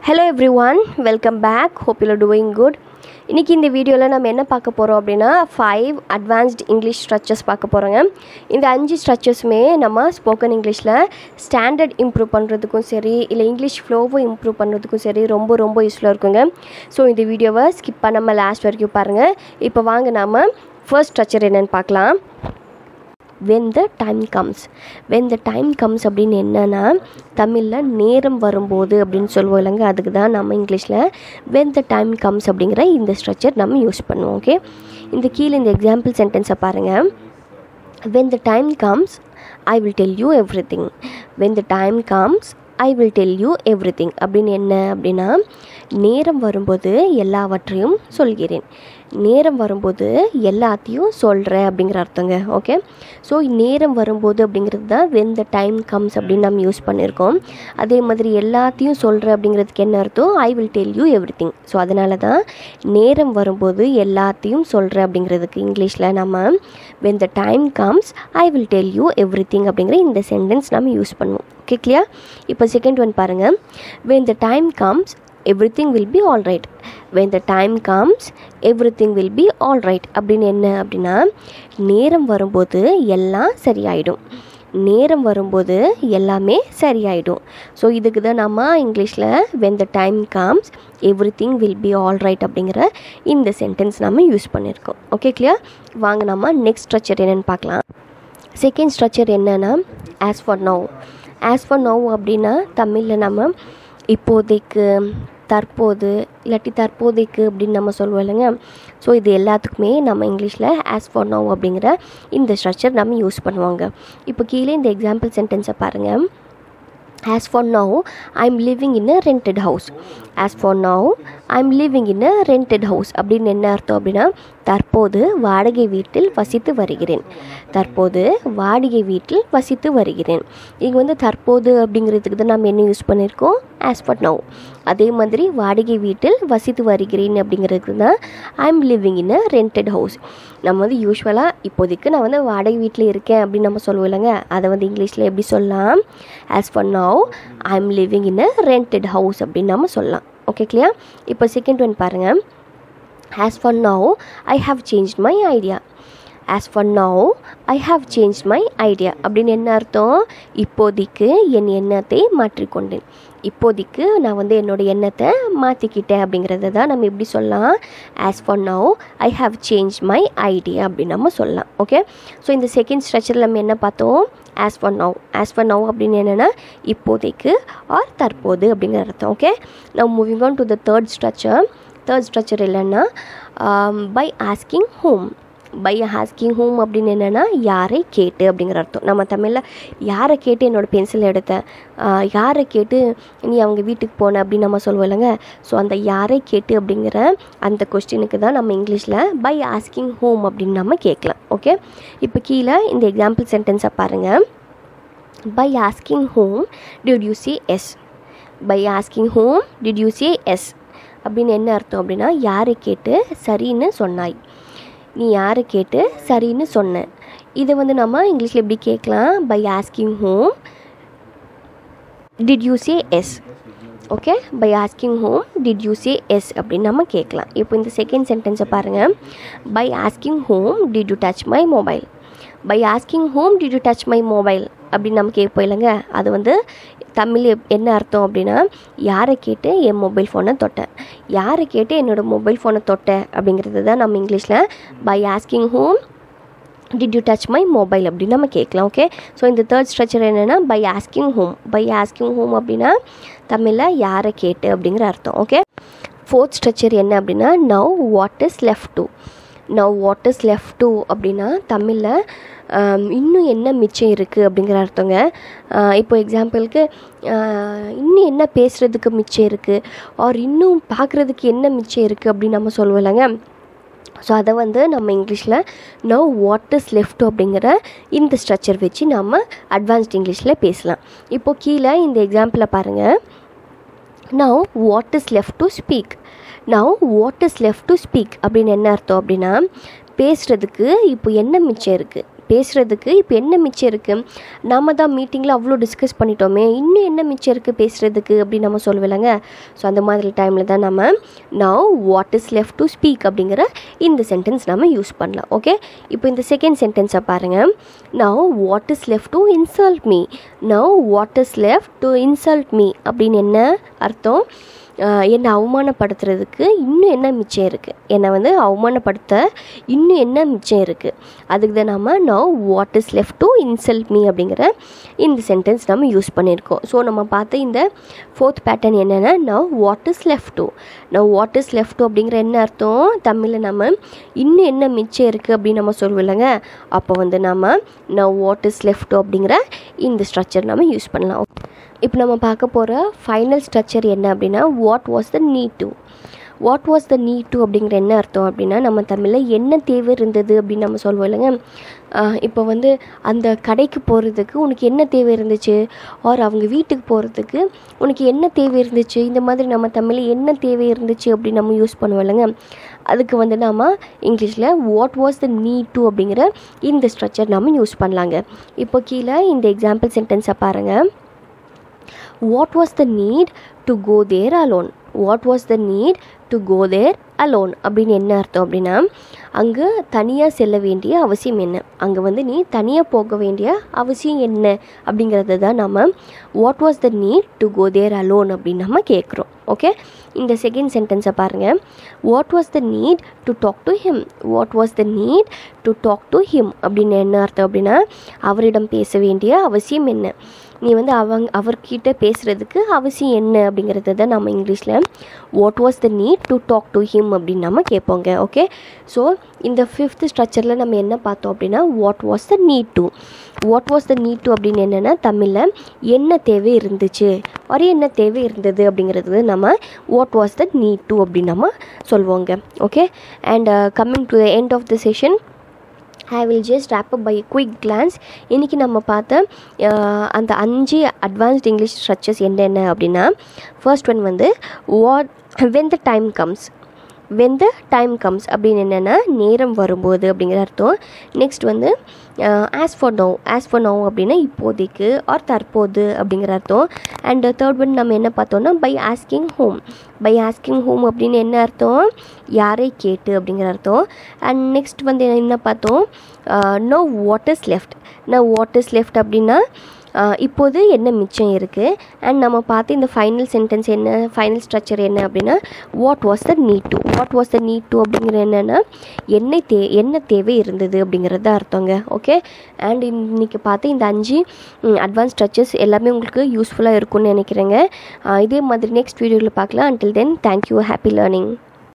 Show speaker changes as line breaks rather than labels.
hello everyone welcome back hope you doing good இன்றைக்கி இந்த வீடியோவில் நம்ம என்ன பார்க்க போகிறோம் அப்படின்னா ஃபைவ் அட்வான்ஸ்ட் இங்கிலீஷ் ஸ்ட்ரக்சர்ஸ் பார்க்க போகிறோங்க இந்த அஞ்சு ஸ்ட்ரக்சர்ஸுமே நம்ம ஸ்போக்கன் இங்கிலீஷில் ஸ்டாண்டர்ட் இம்ப்ரூவ் பண்ணுறதுக்கும் சரி இல்லை இங்கிலீஷ் ஃப்ளோவை இம்ப்ரூவ் பண்ணுறதுக்கும் சரி ரொம்ப ரொம்ப யூஸ்ஃபுல்லாக இருக்குங்க ஸோ இந்த வீடியோவை ஸ்கிப் பண்ணாமல் லாஸ்ட் வரைக்கும் பாருங்கள் இப்போ வாங்க நாம் ஃபர்ஸ்ட் ஸ்ட்ரக்சர் என்னென்னு பார்க்கலாம் when the time comes when the time comes அப்படின்னு என்னென்னா தமிழில் நேரம் வரும்போது அப்படின்னு சொல்லுவோம் இல்லைங்க அதுக்கு தான் நம்ம இங்கிலீஷில் வென் த டைம் கம்ஸ் அப்படிங்கிற இந்த ஸ்ட்ரக்சர் நம்ம யூஸ் பண்ணுவோம் ஓகே இந்த கீழே இந்த எக்ஸாம்பிள் சென்டென்ஸை பாருங்கள் when the time comes I will tell you everything when the time comes I will tell you everything அப்படின்னு என்ன அப்படின்னா நேரம் வரும்போது எல்லாவற்றையும் சொல்கிறேன் நேரம் வரும்போது எல்லாத்தையும் சொல்கிறேன் அப்படிங்கிற அர்த்தங்க ஓகே ஸோ நேரம் வரும்போது அப்படிங்கிறது தான் வென் த டைம் கம்ஸ் அப்படின்னு நம்ம யூஸ் பண்ணியிருக்கோம் அதே மாதிரி எல்லாத்தையும் சொல்கிறேன் அப்படிங்கிறதுக்கு என்ன அர்த்தம் I will tell you everything so அதனால தான் நேரம் வரும்போது எல்லாத்தையும் சொல்கிறேன் அப்படிங்கிறதுக்கு இங்கிலீஷில் நம்ம when the time comes I will tell you everything அப்படிங்கிற இந்த சென்டென்ஸ் நம்ம யூஸ் பண்ணுவோம் ஓகே கிளியர் இப்போ செகண்ட் ஒன் பாருங்கள் when the time comes everything will be all right when the time comes everything will be all right அப்படின்னு என்ன அப்படின்னா நேரம் வரும்போது எல்லாம் சரியாயிடும் நேரம் வரும்போது எல்லாமே சரியாயிடும் ஸோ இதுக்கு தான் நம்ம இங்கிலீஷில் when the time comes everything will be all right அப்படிங்கிற இந்த சென்டென்ஸ் நம்ம யூஸ் பண்ணியிருக்கோம் ஓகே கிளியர் வாங்க நம்ம நெக்ஸ்ட் ஸ்ட்ரக்சர் என்னென்னு பார்க்கலாம் செகண்ட் ஸ்ட்ரக்சர் என்னென்னா as for now as for now அப்படின்னா தமிழில் நம்ம இப்போதைக்கு தற்போது இல்லாட்டி தற்போதைக்கு அப்படின்னு நம்ம சொல்லுவோம் இல்லைங்க ஸோ இது எல்லாத்துக்குமே நம்ம இங்கிலீஷில் ஆஸ் ஃபார் நவ் அப்படிங்கிற இந்த ஸ்ட்ரக்சர் நம்ம யூஸ் பண்ணுவாங்க இப்போ கீழே இந்த எக்ஸாம்பிள் சென்டென்ஸை பாருங்கள் as for now I am living in a rented house as for now I am living in a rented house அப்படின்னு என்ன அர்த்தம் அப்படின்னா தற்போது வாடகை வீட்டில் வசித்து வருகிறேன் தற்போது வாடகை வீட்டில் வசித்து வருகிறேன் இங்கே வந்து தற்போது அப்படிங்கிறதுக்கு தான் நம்ம என்ன யூஸ் பண்ணியிருக்கோம் ஆஸ் ஃபார் நவ் அதே மாதிரி வாடகை வீட்டில் வசித்து வருகிறேன் அப்படிங்கிறதுக்கு தான் I am living in a rented house நம்ம வந்து யூஸ்வலாக இப்போதைக்கு நான் வந்து வாடகை வீட்டில் இருக்கேன் அப்படின்னு நம்ம சொல்லுவோம் இல்லைங்க அதை வந்து இங்கிலீஷில் எப்படி சொல்லலாம் as for now I am living in a rented house அப்படின்னு நம்ம சொல்லலாம் ஓகே கிளியர் இப்போ செகண்ட் ஒன் பாருங்கள் as for now I have change my idea as for now I have change my idea அப்படின்னு என்ன அர்த்தம் இப்போதைக்கு என் எண்ணத்தை மாற்றிக்கொண்டேன் இப்போதைக்கு நான் வந்து என்னோடய எண்ணத்தை மாற்றிக்கிட்டேன் அப்படிங்கிறத தான் நம்ம எப்படி சொல்லலாம் as for now I have change my idea அப்படின்னு நம்ம சொல்லலாம் ஓகே ஸோ இந்த செகண்ட் ஸ்ட்ரக்சரில் நம்ம என்ன பார்த்தோம் as for now as for now அப்படின்னு என்னென்னா இப்போதைக்கு ஆர் தற்போது அப்படிங்கிற அர்த்தம் okay now moving on to the third structure third structure இல்லைன்னா by asking whom by asking whom அப்படின்னு என்னென்னா யாரை கேட்டு அப்படிங்கிற அர்த்தம் நம்ம தமிழில் யாரை கேட்டு என்னோடய பென்சில் எடுத்தேன் யாரை கேட்டு நீ அவங்க வீட்டுக்கு போன அப்படின்னு நம்ம சொல்லுவோம் இல்லைங்க ஸோ அந்த யாரை கேட்டு அப்படிங்கிற அந்த கொஸ்டினுக்கு தான் நம்ம இங்கிலீஷில் பை ஆஸ்கிங் ஹோம் அப்படின்னு நம்ம கேட்கலாம் ஓகே இப்போ கீழே இந்த எக்ஸாம்பிள் சென்டென்ஸை பாருங்கள் by asking whom did you say yes by asking whom did you say yes அப்படின்னு என்ன அர்த்தம் அப்படின்னா யாரை கேட்டு சரின்னு சொன்னாய் நீ யாரை கேட்டு சரின்னு சொன்ன இதை வந்து நம்ம இங்கிலீஷில் எப்படி கேட்கலாம் by asking whom did you say yes okay by asking whom did you say yes அப்படின்னு நம்ம கேட்கலாம் இப்போ இந்த செகண்ட் சென்டென்ஸை பாருங்கள் by asking whom did you touch my mobile by asking whom did you touch my mobile அப்படின்னு நம்ம கேட்போம் இல்லைங்க அது வந்து தமிழ் என்ன அர்த்தம் அப்படின்னா யாரை கேட்டு என் மொபைல் ஃபோனை தொட்டேன் யாரை கேட்டு என்னோடய மொபைல் ஃபோனை தொட்டேன் அப்படிங்கிறது தான் நம்ம இங்கிலீஷில் by asking whom did you touch my mobile அப்படின்னு நம்ம கேட்கலாம் ஓகே ஸோ இந்த தேர்ட் ஸ்ட்ரக்சர் என்னென்னா by asking whom by asking whom அப்படின்னா தமிழில் யாரை கேட்டு அப்படிங்கிற அர்த்தம் ஓகே ஃபோர்த் ஸ்ட்ரக்சர் என்ன அப்படின்னா now what is left to now what is left to அப்படின்னா தமிழில் இன்னும் என்ன மிச்சம் இருக்குது அப்படிங்கிற அர்த்தங்க இப்போ எக்ஸாம்பிளுக்கு இன்னும் என்ன பேசுகிறதுக்கு மிச்சம் இருக்குது ஆர் இன்னும் பார்க்குறதுக்கு என்ன மிச்சம் இருக்குது அப்படின்னு நம்ம சொல்லுவோம் இல்லைங்க ஸோ அதை வந்து நம்ம இங்கிலீஷில் நவ் வாட் இஸ் லெஃப்ட் அப்படிங்கிற இந்த ஸ்ட்ரக்சர் வச்சு நம்ம அட்வான்ஸ்ட் இங்கிலீஷில் பேசலாம் இப்போது கீழே இந்த எக்ஸாம்பிளை பாருங்கள் now what is left to speak now what is left to speak அப்படின்னு என்ன அர்த்தம் அப்படின்னா பேசுகிறதுக்கு இப்போ என்ன மிச்சம் இருக்குது பேசுகிறதுக்கு இப்போ என்ன மிச்சம் இருக்குது நம்ம தான் மீட்டிங்கில் அவ்வளோ டிஸ்கஸ் பண்ணிட்டோமே இன்னும் என்ன மிச்சம் இருக்குது பேசுகிறதுக்கு அப்படின்னு நம்ம சொல்லுவில்லங்க ஸோ அந்த மாதிரி டைமில் தான் நம்ம now what is left to speak அப்படிங்கிற இந்த சென்டென்ஸ் நம்ம யூஸ் பண்ணலாம் ஓகே இப்போ இந்த செகண்ட் சென்டென்ஸை பாருங்கள் now what is left to insult me now what is left to insult me அப்படின்னு என்ன அர்த்தம் ஆஹ் என்னை அவமானப்படுத்துறதுக்கு இன்னும் என்ன மிச்சம் இருக்குது என்னை வந்து அவமானப்படுத்த இன்னும் என்ன மிச்சம் இருக்குது அதுக்கு தான் நம்ம now what is left to insult me அப்படிங்கிற இந்த சென்டென்ஸ் நம்ம யூஸ் பண்ணியிருக்கோம் ஸோ நம்ம பார்த்த இந்த ஃபோர்த் பேட்டர்ன் என்னென்னா now what is left to now what is left to அப்படிங்கிற என்ன அர்த்தம் தமிழில் நம்ம இன்னும் என்ன மிச்சம் இருக்குது அப்படின்னு நம்ம சொல்லுவில்லங்க அப்போ வந்து நம்ம now what is left to அப்படிங்கிற இந்த ஸ்ட்ரக்சர் நம்ம யூஸ் பண்ணலாம் இப்போ நம்ம பார்க்க போகிற ஃபைனல் ஸ்ட்ரக்சர் என்ன அப்படின்னா what was the need to what was the need to அப்படிங்கிற என்ன அர்த்தம் அப்படின்னா நம்ம தமிழில் என்ன தேவை இருந்தது அப்படின்னு நம்ம சொல்லுவோம் இல்லைங்க ஆஹ் இப்போ வந்து அந்த கடைக்கு போகிறதுக்கு உனக்கு என்ன தேவை இருந்துச்சு ஆர் அவங்க வீட்டுக்கு போகிறதுக்கு உனக்கு என்ன தேவை இருந்துச்சு இந்த மாதிரி நம்ம தமிழில் என்ன தேவை இருந்துச்சு அப்படின்னு நம்ம யூஸ் பண்ணுவோம் இல்லைங்க அதுக்கு வந்து நாம் இங்கிலீஷில் what was the need to அப்படிங்கிற இந்த ஸ்ட்ரக்சர் நம்ம யூஸ் பண்ணலாங்க இப்போ கீழே இந்த எக்ஸாம்பிள் சென்டென்ஸை பாருங்கள் what was the need to go there alone what was the need to go there alone அப்படின்னு என்ன அர்த்தம் அப்படின்னா அங்கே தனியாக செல்ல வேண்டிய அவசியம் என்ன அங்கே வந்து நீ தனியாக போக வேண்டிய அவசியம் என்ன அப்படிங்கிறத தான் நம்ம what was the need to go there alone அப்படின்னு நம்ம கேட்குறோம் ஓகே இந்த செகண்ட் சென்டென்ஸை பாருங்கள் what was the need to talk to him what was the need to talk to him அப்படின்னு என்ன அர்த்தம் அப்படின்னா அவரிடம் பேச வேண்டிய அவசியம் என்ன நீ வந்து அவங்க அவர்கிட்ட பேசுகிறதுக்கு அவசியம் என்ன அப்படிங்கிறத தான் நம்ம இங்கிலீஷில் what was the need to talk to him அப்படின்னு நம்ம கேட்போங்க ஓகே ஸோ இந்த ஃபிஃப்த் ஸ்ட்ரக்சரில் நம்ம என்ன பார்த்தோம் அப்படின்னா what was the need to what was the need to அப்படின்னு என்னென்னா தமிழில் என்ன தேவை இருந்துச்சு ஒரு என்ன தேவை இருந்தது அப்படிங்கிறது நம்ம what was the need to அப்படின்னு நம்ம சொல்லுவோங்க okay and coming to the end of the session I will just wrap up by quick glance இன்றைக்கி நம்ம பார்த்த அஹ், அந்த அஞ்சு அட்வான்ஸ்ட் இங்கிலீஷ் ஸ்ட்ரக்சர்ஸ் என்னென்ன அப்படின்னா ஃபர்ஸ்ட் ஒன் வந்து what when the time comes when the time comes அப்படின்னு என்னென்னா நேரம் வரும்போது அப்படிங்கிற அர்த்தம் நெக்ஸ்ட் வந்து as for now as for now அப்படின்னா இப்போதைக்கு ஆர் தற்போது அப்படிங்கிற அர்த்தம் அண்ட் தேர்ட் ஒன் நம்ம என்ன பார்த்தோம்னா by asking whom by asking whom அப்படின்னு என்ன அர்த்தம் யாரை கேட்டு அப்படிங்கிற அர்த்தம் அண்ட் நெக்ஸ்ட் வந்து என்ன பார்த்தோம் now what is left now what is left அப்படின்னா ஆஹ் இப்போது என்ன மிச்சம் இருக்குது அண்ட் நம்ம பார்த்து இந்த ஃபைனல் சென்டென்ஸ் என்ன ஃபைனல் ஸ்ட்ரக்சர் என்ன அப்படின்னா what was the need to what was the need to அப்படிங்கிற என்னென்னா என்ன தே என்ன தேவை இருந்தது அப்படிங்கிறது தான் அர்த்தங்க ஓகே அண்ட் இன்னைக்கு பார்த்து இந்த அஞ்சு அட்வான்ஸ் ஸ்ட்ரக்சர்ஸ் எல்லாமே உங்களுக்கு யூஸ்ஃபுல்லாக இருக்கும்னு நினைக்கிறேங்க ஆஹ் இதே மாதிரி நெக்ஸ்ட் வீடியோவில் பார்க்கலாம் until then thank you happy learning